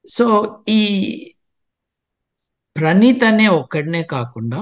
so ఈ ప్రణీత్ అనే ఒక్కడనే కాకుండా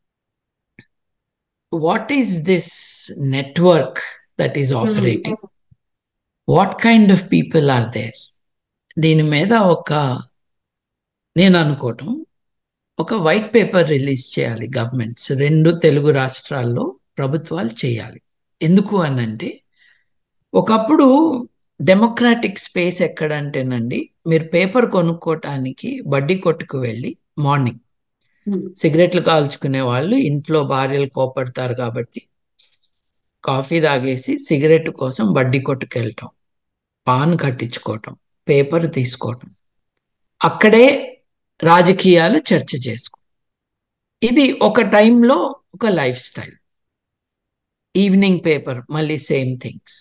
what is this network that is operating what kind of people are there దీని మీద ఒక నేను అనుకోవటం ఒక వైట్ పేపర్ రిలీజ్ చేయాలి గవర్నమెంట్స్ రెండు తెలుగు రాష్ట్రాల్లో ప్రభుత్వాలు చేయాలి ఎందుకు అనంటే ఒకప్పుడు డెమోక్రాటిక్ స్పేస్ ఎక్కడంటేనండి మీరు పేపర్ కొనుక్కోటానికి బడ్డీ కొట్టుకు వెళ్ళి మార్నింగ్ సిగరెట్లు కాల్చుకునే వాళ్ళు ఇంట్లో భార్యలు కోపడతారు కాబట్టి కాఫీ తాగేసి సిగరెట్ కోసం బడ్డీ కొట్టుకు వెళ్ళటం పాన్ కట్టించుకోవటం పేపర్ తీసుకోవటం అక్కడే రాజకీయాలు చర్చ చేసుకో ఇది ఒక టైంలో ఒక లైఫ్ స్టైల్ ఈవినింగ్ పేపర్ మళ్ళీ same things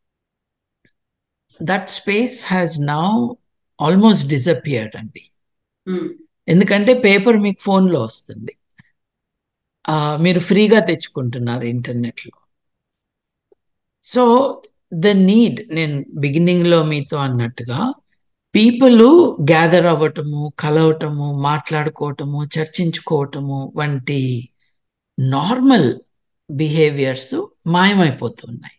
that space has now almost disappeared అండి ఎందుకంటే పేపర్ మీకు ఫోన్లో వస్తుంది మీరు ఫ్రీగా తెచ్చుకుంటున్నారు ఇంటర్నెట్లో సో ద నీడ్ నేను బిగినింగ్లో మీతో అన్నట్టుగా పీపుల్ గ్యాదర్ అవ్వటము కలవటము మాట్లాడుకోవటము చర్చించుకోవటము వంటి నార్మల్ బిహేవియర్స్ మాయమైపోతున్నాయి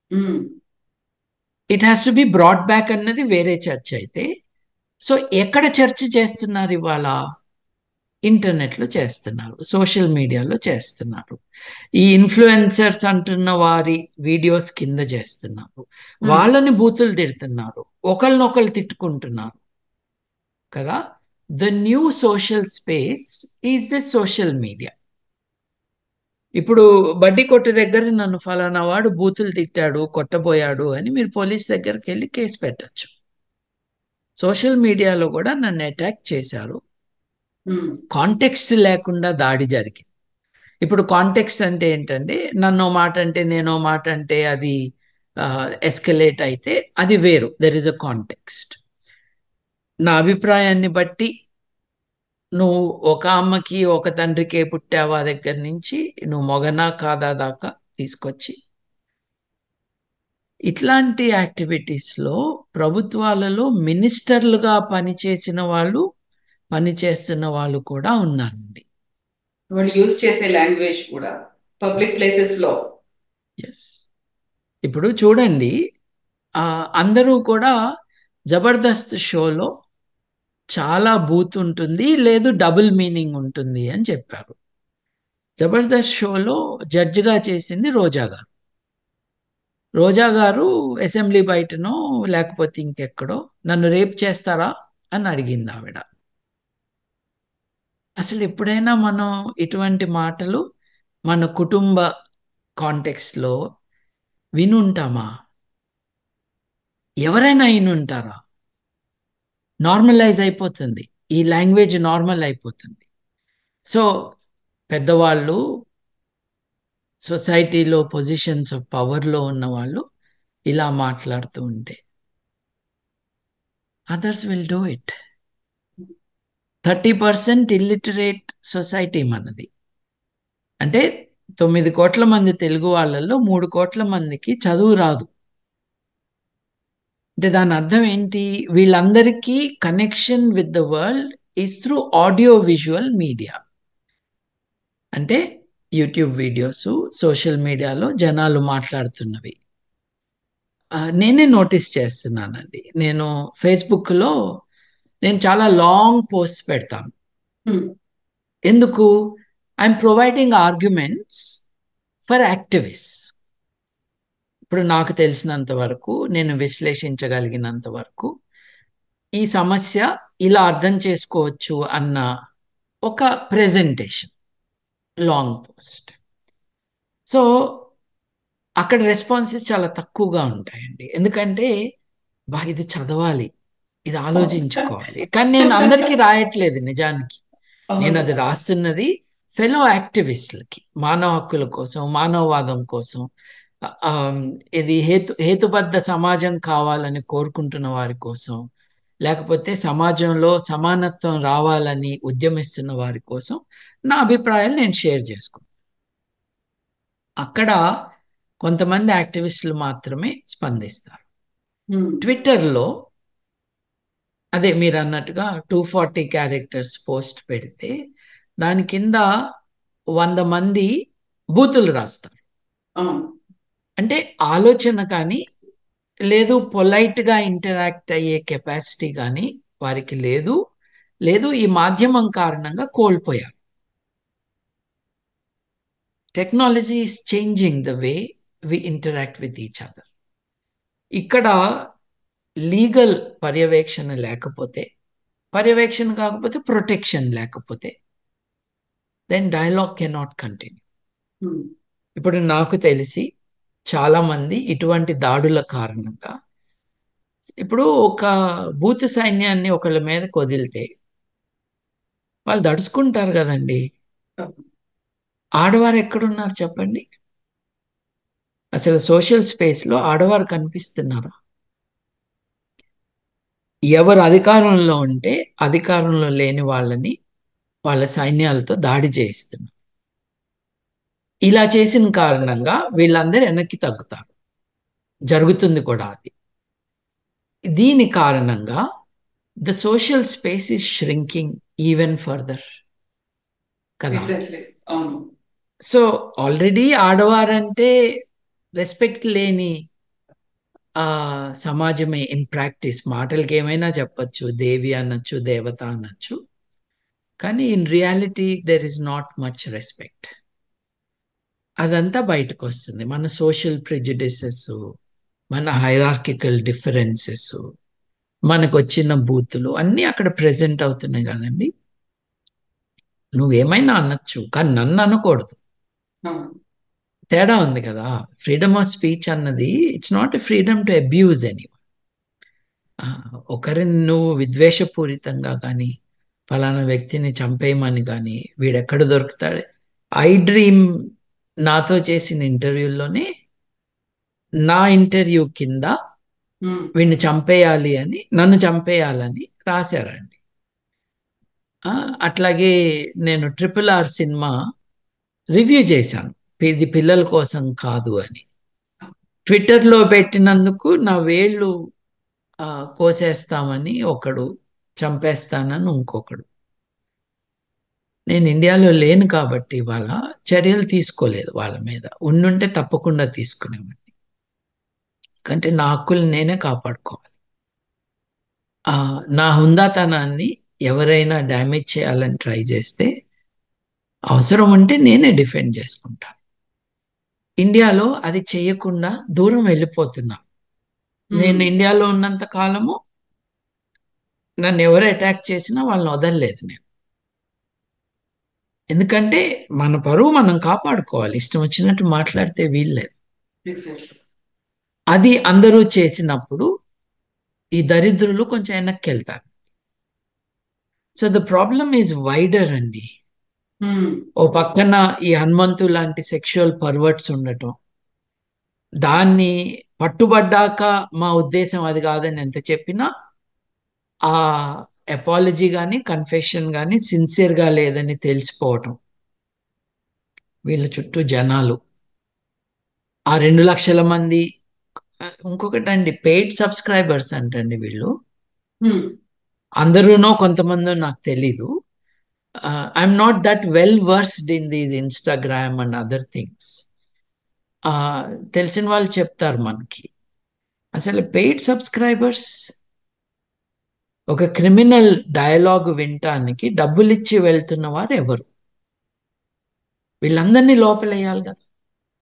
it has to be brought back అన్నది వేరే చర్చ అయితే సో ఎక్కడ చర్చ చేస్తున్నారు ఇవాళ ఇంటర్నెట్లో చేస్తున్నారు సోషల్ మీడియాలో చేస్తున్నారు ఈ ఇన్ఫ్లుయెన్సర్స్ అంటున్న వారి వీడియోస్ కింద చేస్తున్నారు వాళ్ళని బూతులు తిడుతున్నారు ఒకళ్ళనొకళ్ళు తిట్టుకుంటున్నారు కదా the new social space is the social media ఇప్పుడు బడ్డీ కొట్టు దగ్గర నన్ను ఫలానా వాడు బూతులు తిట్టాడు కొట్టబోయాడు అని మీరు పోలీస్ దగ్గరికి వెళ్ళి కేసు పెట్టచ్చు సోషల్ మీడియాలో కూడా నన్ను అటాక్ చేశారు కాంటెక్స్ట్ లేకుండా దాడి జరిగింది ఇప్పుడు కాంటెక్స్ట్ అంటే ఏంటంటే నన్నో మాట అంటే నేనో మాట అంటే అది ఎస్కలేట్ అయితే అది వేరు దెర్ ఇస్ అ కాంటెక్స్ట్ నా అభిప్రాయాన్ని బట్టి నువ్వు ఒక అమ్మకి ఒక తండ్రికే పుట్టావా దగ్గర నుంచి నువ్వు మొగనా కాదా దాకా తీసుకొచ్చి ఇట్లాంటి యాక్టివిటీస్లో ప్రభుత్వాలలో మినిస్టర్లుగా పనిచేసిన వాళ్ళు పనిచేస్తున్న వాళ్ళు కూడా ఉన్నారండి వాళ్ళు యూజ్ చేసే లాంగ్వేజ్ కూడా పబ్లిక్ ప్లేసెస్ లో ఎస్ ఇప్పుడు చూడండి అందరూ కూడా జబర్దస్త్ షోలో చాలా బూత్ ఉంటుంది లేదు డబుల్ మీనింగ్ ఉంటుంది అని చెప్పారు జబర్దస్త్ షోలో జడ్జిగా చేసింది రోజా గారు రోజా గారు అసెంబ్లీ బయటనో లేకపోతే ఇంకెక్కడో నన్ను రేప్ చేస్తారా అని అడిగింది ఆవిడ అసలు ఎప్పుడైనా మనం ఇటువంటి మాటలు మన కుటుంబ కాంటెక్స్లో వినుంటామా ఎవరైనా వినుంటారా నార్మలైజ్ అయిపోతుంది ఈ లాంగ్వేజ్ నార్మల్ అయిపోతుంది సో పెద్దవాళ్ళు సొసైటీలో పొజిషన్స్ ఆఫ్ పవర్లో ఉన్న వాళ్ళు ఇలా మాట్లాడుతూ ఉంటే others will do it thirty percent illiterate society మనది అంటే తొమ్మిది కోట్ల మంది తెలుగు వాళ్ళల్లో మూడు కోట్ల మందికి చదువు రాదు అంటే దాని అర్థం ఏంటి వీళ్ళందరికీ connection with the world is through audio visual media అంటే యూట్యూబ్ వీడియోస్ సోషల్ మీడియాలో జనాలు మాట్లాడుతున్నవి నేనే నోటీస్ చేస్తున్నానండి నేను ఫేస్బుక్లో నేను చాలా లాంగ్ పోస్ట్ పెడతాను ఎందుకు I'm providing arguments for activist ఇప్పుడు నాకు తెలిసినంత వరకు నేను విశ్లేషించగలిగినంత వరకు ఈ సమస్య ఇలా అర్థం చేసుకోవచ్చు అన్న ఒక ప్రెజెంటేషన్ లాంగ్ పోస్ట్ సో అక్కడ రెస్పాన్సెస్ చాలా తక్కువగా ఉంటాయండి ఎందుకంటే బా ఇది చదవాలి ఇది ఆలోచించుకోవాలి కానీ నేను అందరికీ రాయట్లేదు నిజానికి నేను అది రాస్తున్నది ఫెలో యాక్టివిస్టులకి మానవ హక్కుల కోసం మానవవాదం కోసం ఇది హేతు హేతుబద్ధ సమాజం కావాలని కోరుకుంటున్న వారి కోసం లేకపోతే సమాజంలో సమానత్వం రావాలని ఉద్యమిస్తున్న వారి కోసం నా అభిప్రాయాలు నేను షేర్ చేసుకున్నాను అక్కడ కొంతమంది యాక్టివిస్టులు మాత్రమే స్పందిస్తారు ట్విట్టర్లో అదే మీరు అన్నట్టుగా టూ ఫార్టీ క్యారెక్టర్స్ పోస్ట్ పెడితే దాని కింద వంద మంది బూతులు రాస్తారు అవును అంటే ఆలోచన కానీ లేదు పొలైట్గా ఇంటరాక్ట్ అయ్యే కెపాసిటీ కానీ వారికి లేదు లేదు ఈ మాధ్యమం కారణంగా కోల్పోయారు technology is changing the way we interact with each other ఇక్కడ లీగల్ పర్యవేక్షణ లేకపోతే పర్యవేక్షణ కాకపోతే ప్రొటెక్షన్ లేకపోతే then dialogue cannot continue um, ఇప్పుడు నాకు తెలిసి చాలా మంది ఇటువంటి దాడుల కారణంగా ఇప్పుడు ఒక బూత్ సైన్యాన్ని ఒకళ్ళ మీద వదిలితే వాళ్ళు దడుచుకుంటారు కదండి ఆడవారు ఎక్కడున్నారు చెప్పండి అసలు సోషల్ స్పేస్లో ఆడవారు కనిపిస్తున్నారా ఎవరు అధికారంలో ఉంటే అధికారంలో లేని వాళ్ళని వాళ్ళ సైన్యాలతో దాడి చేయిస్తున్నారు ఇలా చేసిన కారణంగా వీళ్ళందరూ వెనక్కి తగ్గుతారు జరుగుతుంది కూడా అది దీని కారణంగా the social space is shrinking even further కదా ఎగ్జాక్ట్లీ అవును సో ఆల్రెడీ ఆడవారంటే రెస్పెక్ట్ లేని ఆ సమాజమే ఇన్ ప్రాక్టీస్ మాటలకి ఏమైనా చెప్పచ్చు దేవి అనొచ్చు దేవత అనొచ్చు కానీ in reality there is not much respect అదంతా బయటకు వస్తుంది మన సోషల్ ప్రిజుడిసెస్ మన హైరార్కికల్ డిఫరెన్సెస్ మనకు వచ్చిన బూతులు అన్నీ అక్కడ ప్రెజెంట్ అవుతున్నాయి కదండి నువ్వేమైనా అనొచ్చు కానీ నన్ను అనకూడదు అవును తేడా ఉంది కదా ఫ్రీడమ్ ఆఫ్ స్పీచ్ అన్నది it's not a freedom to abuse any ఒకరిని నువ్వు విద్వేషపూరితంగా కానీ ఫలానా వ్యక్తిని చంపేయమని కానీ వీడెక్కడ దొరుకుతాడు ఐ డ్రీమ్ నాతో చేసిన ఇంటర్వ్యూల్లోనే నా ఇంటర్వ్యూ కింద ఉమ్, వీడిని చంపేయాలి అని నన్ను చంపేయాలని రాశారండి ఆ, అట్లాగే నేను ట్రిపుల్ ఆర్ సినిమా రివ్యూ చేశాను ఇది పిల్లల కోసం కాదు అని ట్విట్టర్లో పెట్టినందుకు నా వేళ్ళు ఆ, కోసేస్తామని ఒకడు చంపేస్తానని ఇంకొకడు నేను ఇండియాలో లేను కాబట్టి వాళ్ళ చర్యలు తీసుకోలేదు వాళ్ళ మీద ఉండుంటే తప్పకుండా తీసుకునేవాడిని ఎందుకంటే నా హక్కులు నేనే కాపాడుకోవాలి ఆ, నా హుందాతనాన్ని ఎవరైనా డ్యామేజ్ చేయాలని ట్రై చేస్తే అవసరం ఉంటే నేనే డిఫెండ్ చేసుకుంటాను ఇండియాలో అది చేయకుండా దూరం వెళ్ళిపోతున్నా నేను ఇండియాలో ఉన్నంత కాలము నన్ను ఎవరు అటాక్ చేసినా వాళ్ళని వదలలేదు నేను ఎందుకంటే మన పరువు మనం కాపాడుకోవాలి ఇష్టం వచ్చినట్టు మాట్లాడితే వీల్లేదు ఎగ్జాక్ట్లీ అది అందరూ చేసినప్పుడు ఈ దరిద్రులు కొంచెం వెనక్కి వెళ్తారు so the problem is wider అండి ఉమ్, ఓ పక్కన ఈ హనుమంతు లాంటి సెక్షువల్ పర్వర్ట్స్ ఉండటం దాన్ని పట్టుబడ్డాక మా ఉద్దేశం అది కాదని ఎంత చెప్పినా ఆ అపాలజీ కానీ కన్ఫెషన్ కానీ సిన్సియర్గా లేదని తెలిసిపోవటం వీళ్ళ చుట్టూ జనాలు ఆ రెండు లక్షల మంది ఇంకొకటి అండి పెయిడ్ సబ్స్క్రైబర్స్ అంటండి వీళ్ళు ఉమ్, అందరూనో కొంతమందో నాకు తెలీదు I'm not that well versed in these Instagram and other things తెలిసిన వాళ్ళు చెప్తారు మనకి అసలు పెయిడ్ సబ్స్క్రైబర్స్ ఒక క్రిమినల్ డయలాగ్ వినటానికి డబ్బులు ఇచ్చి వెళ్తున్న వారు ఎవరు వీళ్ళందరినీ లోపలేయాలి కదా